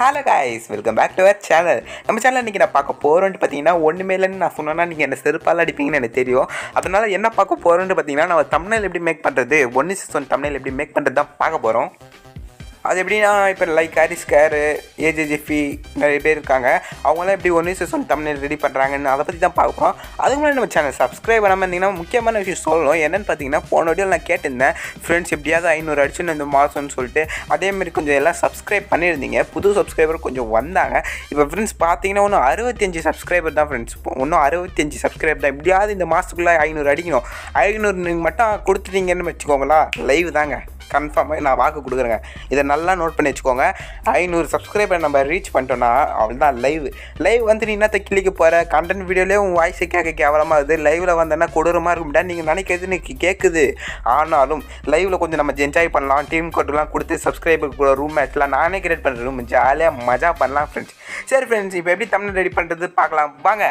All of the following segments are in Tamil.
hello guys welcome back to our channel நம்ம சேனல் இன்றைக்கி நான் பார்க்க போகிறோன்ட்டு பார்த்தீங்கன்னா ஒன்றுமே இல்லைன்னு நான் சொன்னேன்னா நீங்கள் என்ன செருப்பால் அடிப்பீங்கன்னு எனக்கு தெரியும் அதனால் என்ன பார்க்க போகிறோன்ட்டு பார்த்தீங்கன்னா நம்ம தமிழில் எப்படி மேக் பண்ணுறது ஒன்று சிக்ஸ் தமிழில் எப்படி மேக் பண்ணுறது தான் பார்க்க போகிறோம் அது எப்படின்னா இப்போ லைக் ஹாரிஸ் கேரு ஏஜேஜிஃபி நிறைய பேர் இருக்காங்க அவங்களாம் எப்படி ஒன்று சிக்ஸ் தமிழ் ரெடி பண்ணுறாங்கன்னு அதை பற்றி தான் பார்க்க போகிறோம் அதுக்கு முன்னாடி நம்ம சேனல் சப்ஸ்கிரைப் பண்ணாமல் இருந்தீங்கன்னா முக்கியமான விஷயம் சொல்லணும் என்னென்னு பார்த்தீங்கன்னா போன வீடியோவில் நான் கேட்டிருந்தேன் ஃப்ரெண்ட்ஸ் எப்படியாவது ஐநூறு அடிச்சுன்னு இந்த மாதம்னு சொல்லிட்டு அதேமாதிரி கொஞ்சம் எல்லாம் சப்ஸ்கிரைப் பண்ணியிருந்தீங்க புது சப்ஸ்கிரைபர் கொஞ்சம் வந்தாங்க இப்போ ஃப்ரெண்ட்ஸ் பார்த்தீங்கன்னா ஒன்றும் அறுபத்தஞ்சு சப்ஸ்கிரைபர் தான் ஃப்ரெண்ட்ஸ் இன்னும் அறுபத்தஞ்சு சப்ஸ்கிரைபர் தான் எப்படியாவது இந்த மாதத்துக்குள்ளே ஐநூறு அடிக்கணும் ஐநூறு நீங்கள் மட்டும் கொடுத்துட்டீங்கன்னு வச்சுக்கோங்களா லைவ் தாங்க கன்ஃபார்மாக நான் வாக்கு கொடுக்குறேங்க இதை நல்லா நோட் பண்ணி வச்சுக்கோங்க ஐநூறு சப்ஸ்கிரைபர் நம்ம ரீச் பண்ணிட்டோன்னா அவ்வளோதான் லைவ் லைவ் வந்து நீ என்னத்த கிளிக்க போகிற கண்டென்ட் வீடியோலேயே உன் வாய்ஸை கேட்க கேவலமாக இருக்குது லைவில் வந்தேன்னா கொடூரமாக இருக்கும்டா நீங்கள் நினைக்கிறது எனக்கு கேட்குது ஆனாலும் லைவில் கொஞ்சம் நம்ம என்ஜாய் பண்ணலாம் டீம் கோட்டெலாம் கொடுத்து சப்ஸ்கிரைபர் கூட ரூம் மேட்ச்லாம் நானே கிரியேட் பண்ணுற ரூம் ஜாலியாக மஜா பண்ணலாம் ஃப்ரெண்ட்ஸ் சரி ஃப்ரெண்ட்ஸ் இப்போ எப்படி தமிழ் ரெடி பண்ணுறது பார்க்கலாம் வாங்க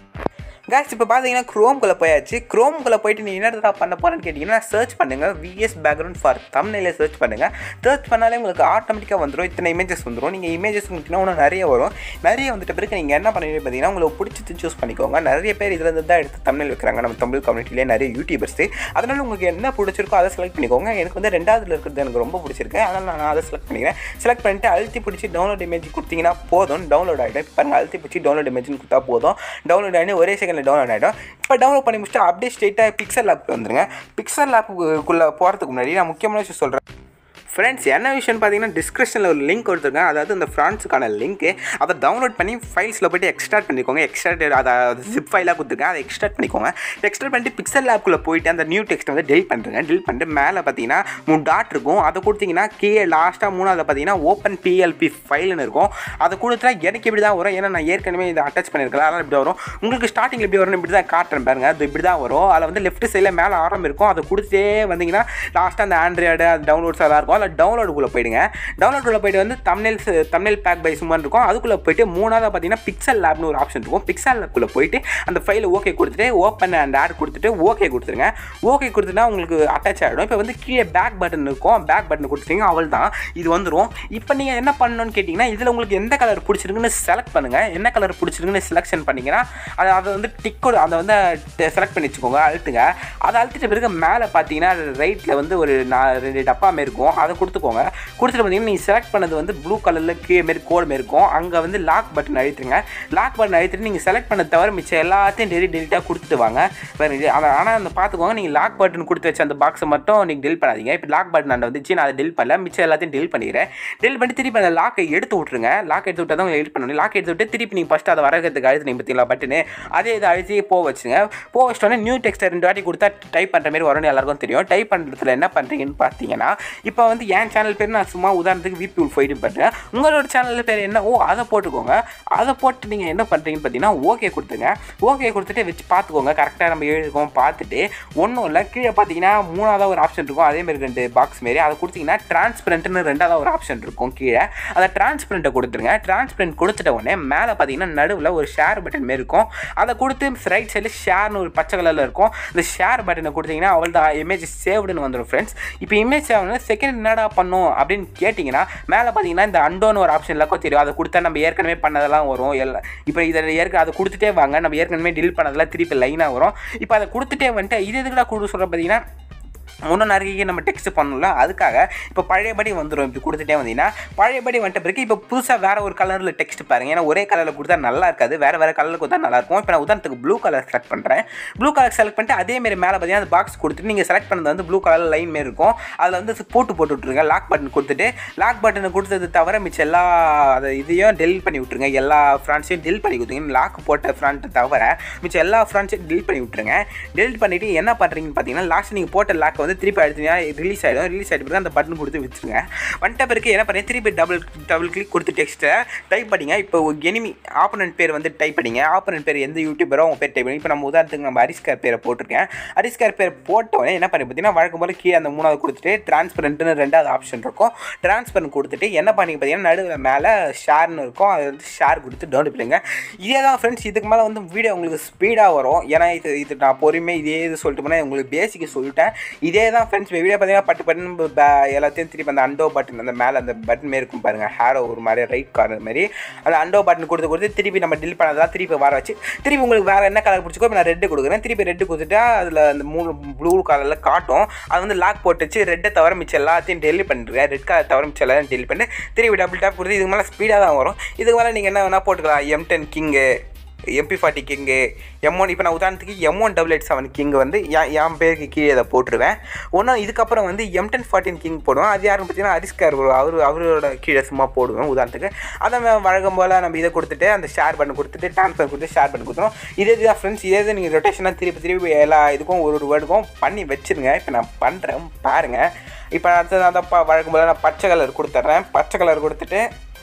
கேஸ் இப்போ பார்த்தீங்கன்னா க்ரோம்குள்ளே போயாச்சு க்ரோம்குள்ளே போயிட்டு நீ என்னடா பண்ண போகிறேன்னு கேட்டிங்கன்னா சர்ச் பண்ணுங்கள் விஎஸ் பேக்ரவுண்ட் ஃபார் தமிழில் சர்ச் பண்ணுங்கள் சர்ச் பண்ணாலே உங்களுக்கு ஆட்டோமேட்டிக்காக வந்துடும் இத்தனை இமேஜஸ் வந்துடும் நீங்கள் இமேஜஸ் உங்களுக்கு இன்னும் நிறைய வரும் நிறைய வந்துட்ட பிறகு நீங்கள் என்ன பண்ணுவீங்க பார்த்தீங்கன்னா உங்களுக்கு பிடிச்சது சூஸ் பண்ணிக்கோங்க நிறைய பேர் இதில் இருந்து தான் எடுத்து தமிழ் வைக்கிறாங்க நம்ம தமிழ் கம்யூனிட்டிலே நிறைய யூடியூபர்ஸ் அதனால் உங்களுக்கு என்ன பிடிச்சிருக்கோ அதை செலக்ட் பண்ணிக்கோங்க எனக்கு வந்து ரெண்டாவதுல இருக்கிறது எனக்கு ரொம்ப பிடிச்சிருக்கு அதனால் நான் அதை செலக்ட் பண்ணிக்கிறேன் செலக்ட் பண்ணிட்டு அழுத்தி பிடிச்சி டவுன்லோட் இமேஜ் கொடுத்தீங்கன்னா போதும் டவுன்லோட் ஆகிடும் இப்போ பாருங்கள் அழுத்தி பிடிச்சி டவுன்லோட் இமேஜ்னு கொடுத்தா போதும் டவுன்லோட் ஆகி ஒரே செகண்டில் டவுன்லோட் ஆகிடும் இப்போ டவுன்லோட் பண்ணி முடிச்சுட்டு அப்படியே ஸ்ட்ரெயிட்டாக பிக்சல் ஆப் வந்துருங்க பிக்சல் ஆப்புக்குள்ளே போகிறதுக்கு முன்னாடி நான் முக்கியமான விஷயம் சொல்கிறேன் ஃப்ரெண்ட்ஸ் என்ன விஷயம்னு பார்த்தீங்கன்னா டிஸ்கிரிப்ஷனில் ஒரு லிங்க் கொடுத்துருக்கேன் அதாவது இந்த ஃப்ரான்ஸுக்கான லிங்க்கு அதை டவுன்லோட் பண்ணி ஃபைல்ஸில் போய்ட்டு எக்ஸ்ட்ராக்ட் பண்ணிக்கோங்க எக்ஸ்ட்ராக்ட் அதை ஜிப் ஃபைலாக கொடுத்துருக்கேன் அதை எக்ஸ்ட்ராக்ட் பண்ணிக்கோங்க எக்ஸ்ட்ராக்ட் பண்ணிட்டு பிக்சல் ஆப்குள்ளே போயிட்டு அந்த நியூ டெக்ஸ்ட் வந்து டெலிட் பண்ணுறேங்க டெலிட் பண்ணிட்டு மேலே பார்த்தீங்கன்னா மூணு டாட் இருக்கும் அதை கொடுத்தீங்கன்னா கீழே லாஸ்ட்டாக மூணாவது பார்த்தீங்கன்னா ஓப்பன் பிஎல்பி ஃபைல்னு இருக்கும் அதை கொடுத்தா எனக்கு இப்படி தான் வரும் ஏன்னா நான் ஏற்கனவே இதை அட்டாச் பண்ணியிருக்கேன் அதனால் இப்படி வரும் உங்களுக்கு ஸ்டார்டிங்கில் எப்படி வரும்னு இப்படி தான் காட்டுறேன் பாருங்க அது இப்படி தான் வரும் அதில் வந்து லெஃப்ட் சைடில் மேலே ஆரம் இருக்கும் அதை கொடுத்தே வந்தீங்கன்னா லாஸ்ட்டாக அந்த ஆண்ட்ராய்டு அது டவுன்லோட்ஸ் எல்லாம் இருக்கும் அதில் டவுன்லோடுக்குள்ளே போயிடுங்க டவுன்லோடுக்குள்ளே போயிட்டு வந்து தமிழ் தமிழ் பேக் பை சும்மா இருக்கும் அதுக்குள்ளே போயிட்டு மூணாவது பார்த்தீங்கன்னா பிக்சல் லேப்னு ஒரு ஆப்ஷன் இருக்கும் பிக்சல் லேப்குள்ளே போயிட்டு அந்த ஃபைலை ஓகே கொடுத்துட்டு ஓப்பன் அண்ட் ஆட் கொடுத்துட்டு ஓகே கொடுத்துருங்க ஓகே கொடுத்துட்டா உங்களுக்கு அட்டாச் ஆகிடும் இப்போ வந்து கீழே பேக் பட்டன் இருக்கும் பேக் பட்டன் கொடுத்துட்டீங்க அவள் தான் இது வந்துடும் இப்போ நீங்கள் என்ன பண்ணணும்னு கேட்டிங்கன்னா இதில் உங்களுக்கு எந்த கலர் பிடிச்சிருக்குன்னு செலக்ட் பண்ணுங்கள் என்ன கலர் பிடிச்சிருக்குன்னு செலெக்ஷன் பண்ணிங்கன்னா அதை அதை வந்து டிக்கோடு அதை வந்து செலக்ட் பண்ணி வச்சுக்கோங்க அழுத்துங்க அதை அழுத்திட்ட பிறகு மேலே பார்த்தீங்கன்னா ரைட்டில் வந்து ஒரு நான் ரெண்டு டப்பா மாரி இருக்கும் அதை கொடுத்துக்கோங்க கொடுத்துட்டு பார்த்தீங்கன்னா நீங்கள் செலக்ட் பண்ணது வந்து ப்ளூ கலரில் கீழே மாரி கோடு மாரி இருக்கும் அங்கே வந்து லாக் பட்டன் அழுத்துருங்க லாக் பட்டன் அழுத்திட்டு நீங்கள் செலக்ட் பண்ண தவிர மிச்சம் எல்லாத்தையும் டெலிட் டெலிட்டாக கொடுத்துட்டு வாங்க வேறு அதை ஆனால் அந்த பார்த்துக்கோங்க நீங்கள் லாக் பட்டன் கொடுத்து வச்ச அந்த பாக்ஸை மட்டும் நீங்கள் டெலிட் பண்ணாதீங்க இப்போ லாக் பட்டன் அந்த வந்துச்சு நான் அதை டெலிட் பண்ணல மிச்சம் எல்லாத்தையும் டெலிட் பண்ணிக்கிறேன் டெலிட் பண்ணி திருப்பி அந்த லாக்கை எடுத்து விட்ருங்க லாக் எடுத்து விட்டால் தான் உங்களுக்கு எடிட் பண்ணணும் லாக் எடுத்து விட்டு திருப்பி நீங்கள் ஃபஸ்ட்டு அதை வரகிறதுக்கு அழுத்துனீங்க பார்த்தீங்களா பட்டனு அதே இதை அழுத்தி போக வச்சுங்க போக வச்சிட்டோன்னே நியூ டெக்ஸ்ட்டை ரெண்டு வாட்டி கொடுத்தா டைப் பண்ணுற மாதிரி வரும்னு எல்லாருக்கும் தெரியும் டைப் பண்ணுறதுல என்ன பண்ணுறீங்கன்னு பார்த்தீங்கன்னா இப்போ வந்து என் சேனல் பேர் நான் சும்மா உதாரணத்துக்கு விபி உல் ஃபைட்டு பண்ணுறேன் உங்களோட சேனல் பேர் என்ன ஓ அதை போட்டுக்கோங்க அதை போட்டு நீங்கள் என்ன பண்ணுறீங்கன்னு பார்த்தீங்கன்னா ஓகே கொடுத்துங்க ஓகே கொடுத்துட்டு வச்சு பார்த்துக்கோங்க கரெக்டாக நம்ம எழுதிருக்கோம் பார்த்துட்டு ஒன்றும் இல்லை கீழே பார்த்தீங்கன்னா மூணாவது ஒரு ஆப்ஷன் இருக்கும் அதேமாரி ரெண்டு பாக்ஸ் மாரி அதை கொடுத்தீங்கன்னா டிரான்ஸ்பரண்ட்னு ரெண்டாவது ஒரு ஆப்ஷன் இருக்கும் கீழே அதை டிரான்ஸ்பரண்ட்டை கொடுத்துருங்க டிரான்ஸ்பரண்ட் கொடுத்துட்ட உடனே மேலே பார்த்தீங்கன்னா நடுவில் ஒரு ஷேர் பட்டன் மாரி இருக்கும் அதை கொடுத்து ரைட் சைடில் ஷேர்னு ஒரு பச்சை கலரில் இருக்கும் இந்த ஷேர் பட்டனை கொடுத்தீங்கன்னா அவள் தான் இமேஜ் சேவ்டுன்னு வந்துடும் ஃப்ரெண்ட்ஸ் இப்போ இமேஜ் சேவ்னு செகண்ட் என்னடா பண்ணும் அப்படின்னு கேட்டிங்கன்னா மேலே பார்த்தீங்கன்னா இந்த அண்டோன்னு ஒரு ஆப்ஷன் எல்லாருக்கும் தெரியும் அதை கொடுத்தா நம்ம ஏற்கனவே பண்ணதெல்லாம் வரும் எல்லாம் இப்போ இதை ஏற்க அதை கொடுத்துட்டே வாங்க நம்ம ஏற்கனவே டில் பண்ணதெல்லாம் திருப்பி லைனாக வரும் இப்போ அதை கொடுத்துட்டே வந்துட்டு இது எதுக்குடா கொடுக்க சொல்கிற பார்த்தீங்கன்னா இன்னும் நிறைய நம்ம டெக்ஸ்ட் பண்ணல அதுக்காக இப்போ பழையபடி வந்துடும் இப்படி கொடுத்துட்டே வந்தீங்கன்னா பழையபடி வந்துட்ட பிறகு இப்போ புதுசாக வேறு ஒரு கலரில் டெக்ஸ்ட் பாருங்க ஏன்னா ஒரே கலரில் கொடுத்தா நல்லா இருக்காது வேறு வேறு கலரில் கொடுத்தா நல்லா இருக்கும் இப்போ நான் உதாரணத்துக்கு ப்ளூ கலர் செலக்ட் பண்ணுறேன் ப்ளூ கலர் செலக்ட் பண்ணிட்டு அதேமாரி மேலே பார்த்தீங்கன்னா அந்த பாக்ஸ் கொடுத்துட்டு நீங்கள் செலக்ட் பண்ணது வந்து ப்ளூ கலரில் லைன் மாரி இருக்கும் அதில் வந்து போட்டு போட்டு விட்ருங்க லாக் பட்டன் கொடுத்துட்டு லாக் பட்டனை கொடுத்தது தவிர மிச்சம் எல்லா அதை இதையும் டெலிட் பண்ணி விட்ருங்க எல்லா ஃப்ரான்ஸையும் டெலிட் பண்ணி கொடுத்துங்க லாக் போட்ட ஃப்ரான்ட்டை தவிர மிச்சம் எல்லா ஃப்ரான்ஸையும் டெலிட் பண்ணி விட்ருங்க டெலிட் பண்ணிவிட்டு என்ன பண்ணுறீங்கன்னு பார்த்தீங்கன்னா லாஸ்ட் நீங்கள் போட்ட லாக்கை வந்து திருப்பி அடுத்தீங்கன்னா ரிலீஸ் ஆகிடும் ரிலீஸ் ஆகிட்ட பிறகு அந்த பட்டன் கொடுத்து வச்சுருங்க வந்துட்ட பிறகு என்ன பண்ணி திருப்பி டபுள் டபுள் கிளிக் கொடுத்து டெக்ஸ்ட்டை டைப் பண்ணிங்க இப்போ எனிமி ஆப்பனண்ட் பேர் வந்து டைப் பண்ணிங்க ஆப்பனண்ட் பேர் எந்த யூடியூபரோ அவங்க பேர் டைப் பண்ணி இப்போ நம்ம உதாரணத்துக்கு நம்ம ஹரிஸ்கார் பேரை போட்டிருக்கேன் ஹரிஸ்கார் பேர் போட்டோடனே என்ன பண்ணி பார்த்தீங்கன்னா வழக்கம் போல் கீழே அந்த மூணாவது கொடுத்துட்டு டிரான்ஸ்பரண்ட்னு ரெண்டாவது ஆப்ஷன் இருக்கும் டிரான்ஸ்பரண்ட் கொடுத்துட்டு என்ன பண்ணி பார்த்தீங்கன்னா நடுவில் மேலே ஷேர்னு இருக்கும் அது வந்து ஷேர் கொடுத்து டவுன்லோட் பண்ணுங்க இதே தான் ஃப்ரெண்ட்ஸ் இதுக்கு மேலே வந்து வீடியோ உங்களுக்கு ஸ்பீடாக வரும் ஏன்னா இது இது நான் பொறுமையாக இதே இது சொல்லிட்டு போனால் உங்களுக்கு பேசிக்கு சொல்லிட்டேன் இதே இதே தான் ஃப்ரெண்ட்ஸ் வீடியோ பார்த்தீங்கன்னா பட்டு பட்டு ப- எல்லாத்தையும் திருப்பி அந்த அண்டோ பட்டன் அந்த மேலே அந்த பட்டன் மாரி இருக்கும் பாருங்கள் ஹேரோ ஒரு மாதிரி ரைட் கார்னர் மாதிரி அந்த அண்டோ பட்டன் கொடுத்து கொடுத்து திருப்பி நம்ம டில் பண்ணதெல்லாம் திருப்பி வர வச்சு திருப்பி உங்களுக்கு வேறு என்ன கலர் பிடிச்சிக்கோ இப்போ நான் ரெட்டு கொடுக்குறேன் திருப்பி ரெட்டு கொடுத்துட்டா அதில் அந்த மூணு ப்ளூ கலரில் காட்டும் அது வந்து லாக் போட்டு வச்சு ரெட்டை தவிர மிச்சம் எல்லாத்தையும் டெலிட் பண்ணிருக்கேன் ரெட் கலர் தவிர மிச்சம் எல்லாத்தையும் டெலிட் பண்ணி திருப்பி டபுள் டேப் கொடுத்து இதுக்கு மேலே ஸ்பீடாக தான் வரும் இதுக்கு மேலே நீங்கள் என்ன வேணால் போட்டுக்கலாம் M ten king MP forty king M one இப்போ நான் உதாரணத்துக்கு M one double eight seven king வந்து என் என் பேருக்கு கீழே அதை போட்டுருவேன் ஒன்றும் இதுக்கப்புறம் வந்து எம் டென் ஃபார்ட்டின் கிங் போடுவேன் அது யாருன்னு பார்த்தீங்கன்னா அரிஸ்கார் அவர் அவரோட கீழே சும்மா போடுவேன் உதாரணத்துக்கு அதை நம்ம வழக்கம் போல் நம்ம இதை கொடுத்துட்டு அந்த ஷேர் பண்ணி கொடுத்துட்டு ட்ரான்ஸ்ஃபர் கொடுத்து ஷேர் பண்ணி கொடுத்துரும் இதே இதுதான் ஃப்ரெண்ட்ஸ் இதே இது நீங்கள் ரொட்டேஷனாக திருப்பி திருப்பி எல்லா இதுக்கும் ஒரு ஒரு வேர்டுக்கும் பண்ணி வச்சிருங்க இப்போ நான் பண்ணுறேன் பாருங்கள் இப்போ அடுத்தது அந்த ப வழக்கம் போல் நான் பச்சை கலர் கொடுத்துட்றேன் பச்சை கலர் கொடுத்துட்டு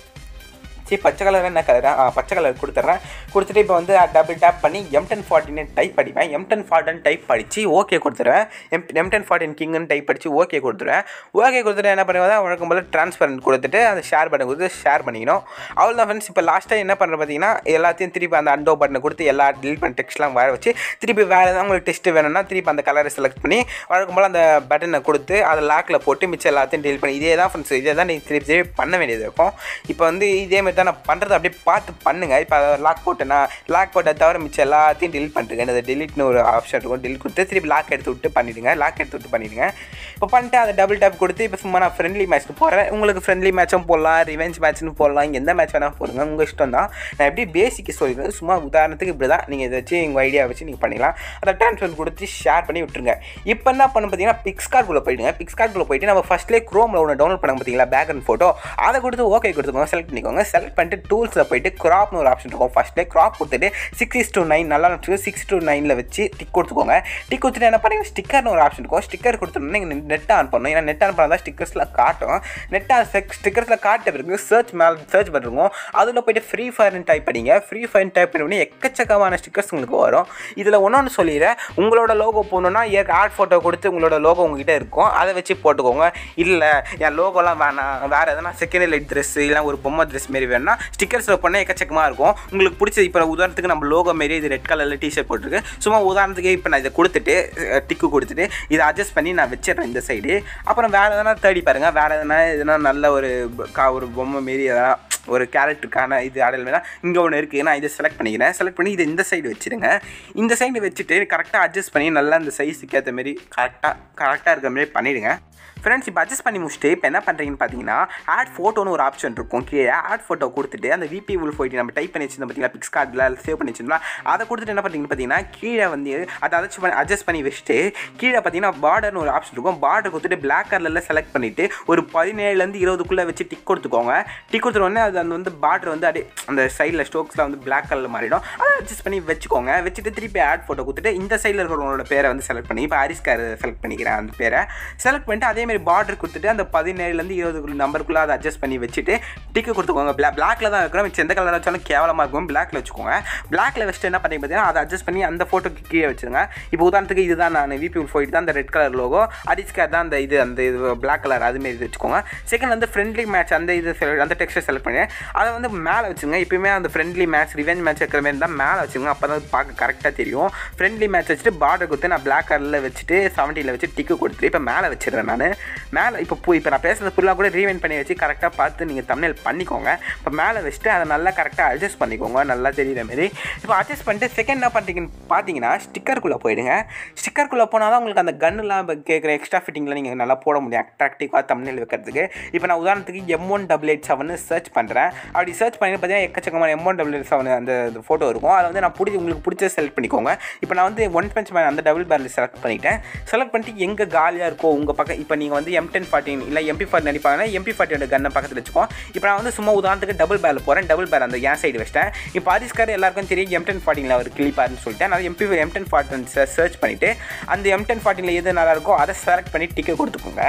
சரி பச்சை கலர் என்ன கலரா ஆ பச்சை கலர் கொடுத்துட்றேன் கொடுத்துட்டு இப்போ வந்து டபுள் டேப் பண்ணி எம் டென் ஃபார்ட்டின்னு டைப் படிப்பேன் எம் டென் ஃபார்ட்டின் டைப் படித்து ஓகே கொடுத்துருவேன் எம் எம் டென் ஃபார்ட்டின் கிங்னு டைப் படித்து ஓகே கொடுத்துருவேன் ஓகே கொடுத்துட்டு என்ன பண்ணுவேன் வழக்கம் போல் ட்ரான்ஸ்பரண்ட் கொடுத்துட்டு அந்த ஷேர் பட்டன் கொடுத்து ஷேர் பண்ணிக்கணும் அவ்வளோ தான் ஃப்ரெண்ட்ஸ் இப்போ லாஸ்ட்டாக என்ன பண்ணுறேன் பார்த்தீங்கன்னா எல்லாத்தையும் திருப்பி அந்த அண்டோ பட்டனை கொடுத்து எல்லா டிலீட் பண்ண டெக்ஸ்ட்லாம் வர வச்சு திருப்பி வேறு ஏதாவது உங்களுக்கு டெஸ்ட் வேணும்னா திருப்பி அந்த கலரை செலக்ட் பண்ணி வழக்கம் போல் அந்த பட்டனை கொடுத்து அதை லாக்கில் போட்டு மிச்சம் எல்லாத்தையும் டெலிட் பண்ணி இதே தான் ஃப்ரெண்ட்ஸ் இதே தான் நீங்கள் திருப்பி திருப்பி பண்ண வேண்டியது இருக்கும் இப்போ வந்து இதே மாதிரி தான் நான் பண்ணுறது அப்படியே பார்த்து பண்ணுங்கள் இப்போ அதை லாக் போட்டேன்னா லாக் போட்டை தவிர மிச்சம் எல்லாத்தையும் டெலிட் பண்ணிட்டுருக்கேன் அந்த டெலிட்னு ஒரு ஆப்ஷன் இருக்கும் டெலிட் கொடுத்து திருப்பி லாக் எடுத்து விட்டு பண்ணிவிடுங்க லாக் எடுத்து விட்டு பண்ணிவிடுங்க இப்போ பண்ணிட்டு அதை டபுள் டேப் கொடுத்து இப்போ சும்மா நான் ஃப்ரெண்ட்லி மேட்ச்க்கு போகிறேன் உங்களுக்கு ஃப்ரெண்ட்லி மேட்சும் போடலாம் ரிவெஞ்ச் மேட்ச்னு போடலாம் எந்த மேட்ச் வேணால் போடுங்க உங்கள் இஷ்டம் தான் நான் எப்படி பேசிக்கு சொல்லிடுறேன் சும்மா உதாரணத்துக்கு இப்படி தான் நீங்கள் இதை வச்சு உங்கள் ஐடியா வச்சு நீங்கள் பண்ணிக்கலாம் அதை ட்ரான்ஸ்ஃபர் கொடுத்து ஷேர் பண்ணி விட்டுருங்க இப்போ என்ன பண்ண பார்த்தீங்கன்னா பிக்ஸ்கார்ட்குள்ளே போயிடுங்க பிக்ஸ்கார்ட்குள்ளே போயிட்டு நம்ம ஃபஸ்ட்லேயே க்ரோமில் ஒன்று டவுன்லோட் பண்ண பார்த்தீங்களா பேக்ரவுண்ட் ஃபோட்டோ அதை கொடுத்து ஓகே கொடுத்துக்கோங்க செலக்ட் பண்ணிக்கோங்க செலக்ட் பண்ணிட்டு டூல்ஸில் போயிட்டு க்ராப்னு ஒரு ஆப்ஷன் இருக்கும் ஃபஸ்ட்லேயே க்ராப் கொடுத்துட்டு சிக்ஸ் இஸ் டூ நைன் நல்லா சிக்ஸ் டூ நைனில் வச்சு டிக் கொடுத்துக்கோங்க டிக் கொடுத்துட்டு என்ன பண்ணுங்க ஸ்டிக்கர்னு ஒரு ஆப்ஷன் இருக்கும் ஸ்டிக்கர் கொடுத்துட்டோம்னா நீங்கள் நெட் ஆன் பண்ணணும் ஏன்னா நெட் ஆன் பண்ணால் தான் ஸ்டிக்கர்ஸில் காட்டும் நெட் ஆன் ஸ்டிக்கர்ஸில் காட்ட பிறகு சர்ச் மேலே சர்ச் பண்ணுறோம் அதில் போயிட்டு ஃப்ரீ ஃபயர்னு டைப் பண்ணிங்க ஃப்ரீ ஃபயர் டைப் பண்ணி எக்கச்சக்கமான ஸ்டிக்கர்ஸ் உங்களுக்கு வரும் இதில் ஒன்று சொல்லிடுறேன் உங்களோட லோகோ போடணுன்னா ஏற்க ஆட் ஃபோட்டோ கொடுத்து உங்களோட லோகோ உங்ககிட்ட இருக்கும் அதை வச்சு போட்டுக்கோங்க இல்லை என் லோகோலாம் வேணாம் வேறு எதனா செகண்ட் லைட் ட்ரெஸ் இல்லை ஒரு பொம்மை ட்ரெஸ் மாரி வேணும்னா ஸ்டிக்கர்ஸில் பண்ண எக்கச்சக்கமாக இருக்கும் உங்களுக்கு பிடிச்ச இப்போ உதாரணத்துக்கு நம்ம லோகோ மாரி இது ரெட் கலரில் டிஷர்ட் போட்டிருக்கு சும்மா உதாரணத்துக்கு இப்போ நான் இதை கொடுத்துட்டு டிக்கு கொடுத்துட்டு இதை அட்ஜஸ்ட் பண்ணி நான் வச்சிடுறேன் இந்த சைடு அப்புறம் வேறு எதனா தேடி பாருங்கள் வேறு எதனா எதனா நல்ல ஒரு ப- கா ஒரு பொம்மை மாரி எதனா ஒரு கேரக்டருக்கான இது அடையல் வேணா இங்கே ஒன்று இருக்குது நான் இதை செலக்ட் பண்ணிக்கிறேன் செலக்ட் பண்ணி இதை இந்த சைடு வச்சுருங்க இந்த சைடு வச்சுட்டு கரெக்டாக அட்ஜஸ்ட் பண்ணி நல்லா இந்த சைஸுக்கு ஏற்ற மாரி கரெக்டாக கரெக்டாக இருக்கிற மாதிரி பண்ணிவிடுங்க ஃப்ரெண்ட்ஸ் இப்போ அட்ஜஸ்ட் பண்ணி முடிச்சுட்டு இப்போ என்ன பண்ணுறீங்கன்னு பார்த்தீங்கன்னா ஆட் ஃபோட்டோன்னு ஒரு ஆப்ஷன் இருக்கும் கீழே ஆட் ஃபோட்டோ கொடுத்துட்டு அந்த விபி உள் போயிட்டு நம்ம டைப் பண்ணி வச்சிருந்தோம் பார்த்தீங்களா பிக்ஸ் கார்டில் சேவ் பண்ணி வச்சிருந்தோம் அதை கொடுத்துட்டு என்ன பண்ணுறீங்கன்னு பார்த்தீங்கன்னா கீழே வந்து அதை அட்ஜஸ்ட் பண்ணி அட்ஜஸ்ட் பண்ணி வச்சுட்டு கீழே பார்த்தீங்கன்னா பார்டர்னு ஒரு ஆப்ஷன் இருக்கும் பார்டர் கொடுத்துட்டு பிளாக் கலரில் செலக்ட் பண்ணிவிட்டு ஒரு பதினேழுலேருந்து இருபதுக்குள்ளே வச்சு டிக் கொடுத்துக்கோங்க டிக் கொடுத்துட்ட உடனே அது அந்த வந்து பார்டர் வந்து அப்படியே அந்த சைடில் ஸ்டோக்ஸில் வந்து பிளாக் கலரில் மாறிடும் அதை அட்ஜஸ்ட் பண்ணி வச்சுக்கோங்க வச்சுட்டு திருப்பி ஆட் ஃபோட்டோ கொடுத்துட்டு இந்த சைடில் இருக்கிறவங்களோட பேரை வந்து செலக்ட் பண்ணி இப்போ ஹரிஸ்கார் செலக்ட் பண்ணிக்கிறேன் அந்த பேரை செலக்ட் பண்ணிட்டு அதே மாதிரி பார்டர் கொடுத்துட்டு அந்த பதினேழுலேருந்து இருபது நம்பருக்குள்ளே அதை அட்ஜஸ்ட் பண்ணி வச்சுட்டு டிக்கு கொடுத்துக்கோங்க பிளா பிளாக்ல தான் இருக்கிறோம் மிச்சம் எந்த கலர் வச்சாலும் கேவலமாக இருக்கும் பிளாக்ல வச்சுக்கோங்க பிளாக்ல வச்சுட்டு என்ன பண்ணி பார்த்தீங்கன்னா அதை அட்ஜஸ்ட் பண்ணி அந்த ஃபோட்டோக்கு கீழே வச்சிருங்க இப்போ உதாரணத்துக்கு இதுதான் நான் விபி போயிட்டு தான் அந்த ரெட் கலர் லோகோ அடிஸ்கார் தான் அந்த இது அந்த இது பிளாக் கலர் அதுமாரி இது வச்சுக்கோங்க செகண்ட் வந்து ஃப்ரெண்ட்லி மேட்ச் அந்த இது select- அந்த டெக்ஸ்டர் செலக்ட் பண்ணி அதை வந்து மேலே வச்சுங்க எப்பயுமே அந்த ஃப்ரெண்ட்லி மேட்ச் ரிவெஞ்ச் மேட்ச் இருக்கிற மாதிரி தான் மேலே வச்சுங்க அப்போ தான் பார்க்க கரெக்டாக தெரியும் ஃப்ரெண்ட்லி மேட்ச் வச்சுட்டு பார்டர் கொடுத்து நான் பிளாக் கலரில் வச்சுட்டு செவன்ட்டியில் வச்சு டிக்கு கொடுத்துட்டு இப்போ மேலே வச்சிடுறேன் நான் மேலே இப்போ பு- இப்போ நான் பேசுறது ஃபுல்லாக கூட ரீவைன் பண்ணி வச்சு கரெக்டாக பார்த்து நீங்கள் தமிழ் பண்ணிக்கோங்க இப்போ மேலே வச்சுட்டு அதை நல்லா கரெக்டாக அட்ஜஸ்ட் பண்ணிக்கோங்க நல்லா தெரியுற மாதிரி இப்போ அட்ஜஸ்ட் பண்ணிட்டு செகண்ட் என்ன பண்ணுறீங்கன்னு பார்த்தீங்கன்னா ஸ்டிக்கருக்குள்ளே போயிடுங்க ஸ்டிக்கருக்குள்ளே போனால் தான் உங்களுக்கு அந்த கன்னுலாம் இப்போ கேட்குற எக்ஸ்ட்ரா ஃபிட்டிங்கில் நீங்கள் நல்லா போட முடியும் அட்ராக்டிவாக தமிழ் வைக்கிறதுக்கு இப்போ நான் உதாரணத்துக்கு M one double eight seven search பண்ணுறேன் அப்படி சர்ச் பண்ணி பார்த்தீங்கன்னா எக்கச்சக்கமான M one double eight seven அந்த ஃபோட்டோ இருக்கும் அதை வந்து நான் பிடிச்சி உங்களுக்கு பிடிச்ச செலக்ட் பண்ணிக்கோங்க இப்போ நான் வந்து ஒன் பஞ்ச் மேன் அந்த டபுள் பேரில் செலக்ட் பண்ணிட்டேன் செலக்ட் பண்ணிட்டு எங்கே காலியாக இருக்கோ உங்கள் பக்கம் இப்போ நீங்கள் வந்து எம் டென் ஃபார்ட்டின் இல்லை எம்பி ஃபார்ட்டி நடிப்பாங்கன்னா எம்பி ஃபார்ட்டியோட கன்னை பக்கத்தில் வச்சுக்கோ இப்போ நான் வந்து சும்மா உதாரணத்துக்கு டபுள் பேரில் போகிறேன் டபுள் பேர் அந்த என் சைடு வச்சிட்டேன் இப்போ ஹரிஸ்கார் எல்லாருக்கும் தெரியும் எம் டென் ஃபார்ட்டினில் அவர் கிளிப்பாருன்னு சொல்லிட்டு நான் எம்பி எம் டென் ஃபார்ட்டின் சர்ச் பண்ணிவிட்டு அந்த எம் டென் ஃபார்ட்டினில் எது நல்லா இருக்கோ அதை செலக்ட் பண்ணி டிக்கெட் கொடுத்துக்கோங்க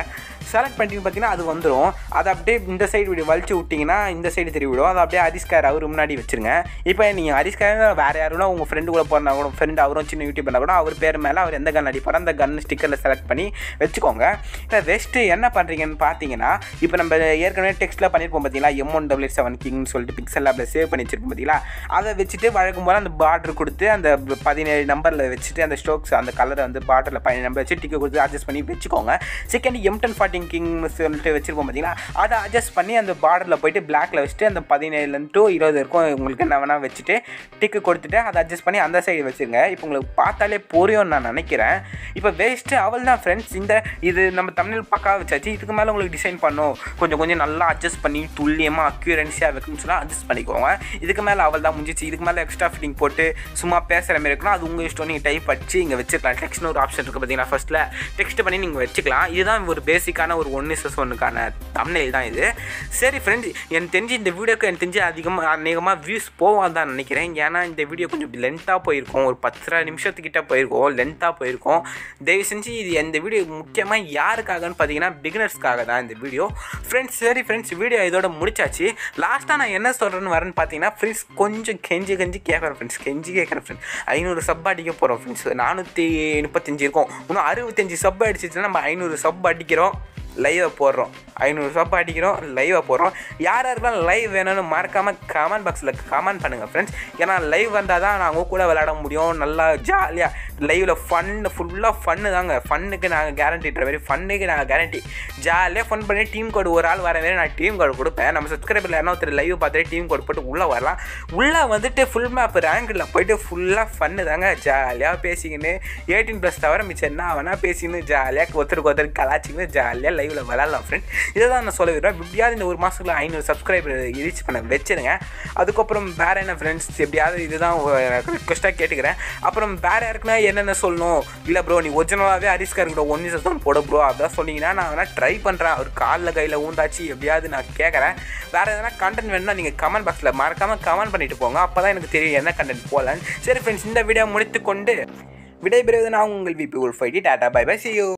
செலக்ட் பண்ணிட்டு பார்த்தீங்கன்னா அது வந்துடும் அதை அப்படியே இந்த சைடு இப்படி வலிச்சு விட்டிங்கன்னா இந்த சைடு திரும்பி விடும் அதை அப்படியே ஹரிஸ்கார் அவர் முன்னாடி வச்சிருங்க இப்போ நீங்கள் ஹரிஸ்கார் வேறு யாருன்னா உங்கள் ஃப்ரெண்டு கூட போகிறனா கூட ஃப்ரெண்டு அவரும் சின்ன யூடியூப்னா கூட அவர் பேர் மேலே அவர் எந்த கன் அடிப்பாரோ அந்த கன் ஸ்டிக்கரில் செலக்ட் பண்ணி வச்சுக்கோங்க இப்போ ரெஸ்ட்டு என்ன பண்ணுறீங்கன்னு பார்த்தீங்கன்னா இப்போ நம்ம ஏற்கனவே டெக்ஸ்ட்டில் பண்ணியிருப்போம் பார்த்தீங்களா எம் ஒன் டபுள் செவன் கிங்னு சொல்லிட்டு பிக்சல் லேபில் சேவ் பண்ணி வச்சிருப்போம் பார்த்தீங்களா அதை வச்சுட்டு வழக்கம் போல் அந்த பார்டர் கொடுத்து அந்த பதினேழு நம்பரில் வச்சுட்டு அந்த ஸ்டோக்ஸ் அந்த கலரை வந்து பார்டரில் பதினேழு நம்பர் வச்சு டிக்கெட் கொடுத்து அட்ஜஸ்ட் பண்ணி வச்சுக்கோங்க செகண்ட் எம் டென் ஃபார்ட்டின் கிங் சொல்லிட்டு வச்சிருப்போம் பார்த்தீங்களா அதை அட்ஜஸ்ட் பண்ணி அந்த பார்டரில் போயிட்டு பிளாக்ல வச்சுட்டு அந்த பதினேழுலேருந்து டு இருபது இருக்கும் உங்களுக்கு என்ன வேணால் வச்சுட்டு டிக்கு கொடுத்துட்டு அதை அட்ஜஸ்ட் பண்ணி அந்த சைடு வச்சுருங்க இப்போ உங்களுக்கு பார்த்தாலே புரியும்னு நான் நினைக்கிறேன் இப்போ வேஸ்ட்டு அவள் தான் ஃப்ரெண்ட்ஸ் இந்த இது நம்ம தமிழ் பக்கா வச்சாச்சு இதுக்கு மேலே உங்களுக்கு டிசைன் பண்ணும் கொஞ்சம் கொஞ்சம் நல்லா அட்ஜஸ்ட் பண்ணி துல்லியமாக அக்யூரன்ஸியாக வைக்கணும்னு சொன்னால் அட்ஜஸ்ட் பண்ணிக்கோங்க இதுக்கு மேலே அவள் தான் முடிஞ்சிச்சு இதுக்கு மேலே எக்ஸ்ட்ரா ஃபிட்டிங் போட்டு சும்மா பேசுகிற மாதிரி இருக்கணும் அது உங்கள் இஷ்டம் நீங்கள் டைப் அடிச்சு இங்கே வச்சுக்கலாம் டெக்ஸ்ட்னு ஒரு ஆப்ஷன் இருக்குது பார்த்தீங்கன்னா ஃபஸ்ட்டில் டெக்ஸ்ட் பண்ணி நீங்கள் வச்சுக்கலாம் இதுதான் ஒரு பேசிக்கான ஒரு ஒன் இசஸ் ஒன்றுக்கான தமிழில் தான் இது சரி ஃப்ரெண்ட்ஸ் எனக்கு தெரிஞ்சு இந்த வீடியோக்கு எனக்கு தெரிஞ்சு அதிகமாக அநேகமாக வியூஸ் போவான் தான் நினைக்கிறேன் ஏன்னா இந்த வீடியோ கொஞ்சம் லென்த்தாக போயிருக்கும் ஒரு பத்தரை நிமிஷத்துக்கிட்ட போயிருக்கோம் லென்த்தாக போயிருக்கோம் தயவு செஞ்சு இது இந்த வீடியோ முக்கியமாக யாருக்காகன்னு பார்த்தீங்கன்னா பிகினர்ஸ்க்காக தான் இந்த வீடியோ ஃப்ரெண்ட்ஸ் சரி ஃப்ரெண்ட்ஸ் வீடியோ இதோட முடிச்சாச்சு லாஸ்ட்டாக நான் என்ன சொல்கிறேன்னு வரேன்னு பார்த்தீங்கன்னா ஃப்ரெண்ட்ஸ் கொஞ்சம் கெஞ்சி கெஞ்சி கேட்குறேன் ஃப்ரெண்ட்ஸ் கெஞ்சி கேட்குறேன் ஃப்ரெண்ட்ஸ் ஐநூறு சப் அடிக்க போகிறோம் ஃப்ரெண்ட்ஸ் நானூற்றி முப்பத்தஞ்சு இருக்கும் இன்னும் அறுபத்தஞ்சு சப் அடிச்சிச்சுன்னா நம்ம ஐநூறு சப் அடிக்கிறோம் லைவை போடுறோம் ஐநூறு சப் அடிக்கிறோம் லைவை போடுறோம் யார் யாருக்கெல்லாம் லைவ் வேணும்னு மறக்காமல் கமெண்ட் பாக்ஸில் கமெண்ட் பண்ணுங்கள் ஃப்ரெண்ட்ஸ் ஏன்னா லைவ் வந்தால் தான் நான் உங்கள் கூட விளையாட முடியும் நல்லா ஜாலியாக லைவில் ஃபன்னு ஃபுல்லாக ஃபன்னு தாங்க ஃபன்னுக்கு நாங்கள் கேரண்டின்ற மாதிரி ஃபன்னுக்கு நாங்கள் கேரண்டி ஜாலியாக ஃபன் பண்ணி டீம் கோடு ஒரு ஆள் வர மாதிரி நான் டீம் கோடு கொடுப்பேன் நம்ம சப்ஸ்கிரைபர் யாரா ஒருத்தர் லைவ் பார்த்துட்டு டீம் கோடு போட்டு உள்ளே வரலாம் உள்ளே வந்துட்டு ஃபுல் மேப் ரேங்கில் போயிட்டு ஃபுல்லாக ஃபன்னு தாங்க ஜாலியாக பேசிக்கின்னு எயிட்டீன் ப்ளஸ் தவிர மிச்சம் என்ன வேணால் பேசிக்கின்னு ஜாலியாக ஒருத்தருக்கு ஒருத்தர் கலாச்சிக்கின்னு ஜாலியாக லைவில் விளாட்லாம் ஃப்ரெண்ட் இதை தான் நான் சொல்ல விடுறேன் எப்படியாவது இந்த ஒரு மாதத்துல ஐநூறு சப்ஸ்கிரைபர் ரீச் பண்ண வச்சிருங்க அதுக்கப்புறம் வேறு என்ன ஃப்ரெண்ட்ஸ் எப்படியாவது இதுதான் ரிக்வஸ்ட்டாக கேட்டுக்கிறேன் அப்புறம் வேறு யாருக்குன்னா என்னென்ன சொல்லணும் இல்லை ப்ரோ நீ ஒரிஜினலாகவே ஹரிஸ்கார் கூட ஒன் தான் போட ப்ரோ அதான் சொன்னீங்கன்னா நான் வேணால் ட்ரை பண்ணுறேன் அவர் காலில் கையில் ஊந்தாச்சு எப்படியாவது நான் கேட்குறேன் வேறு எதனா கண்டென்ட் வேணும்னா நீங்கள் கமெண்ட் பாக்ஸில் மறக்காமல் கமெண்ட் பண்ணிட்டு போங்க அப்போ தான் எனக்கு தெரியும் என்ன கண்டென்ட் போகலான்னு சரி ஃப்ரெண்ட்ஸ் இந்த வீடியோ முடித்து கொண்டு விடைபெறுவது நான் உங்கள் விபி உல் ஃபைட்டி tata bye bye see you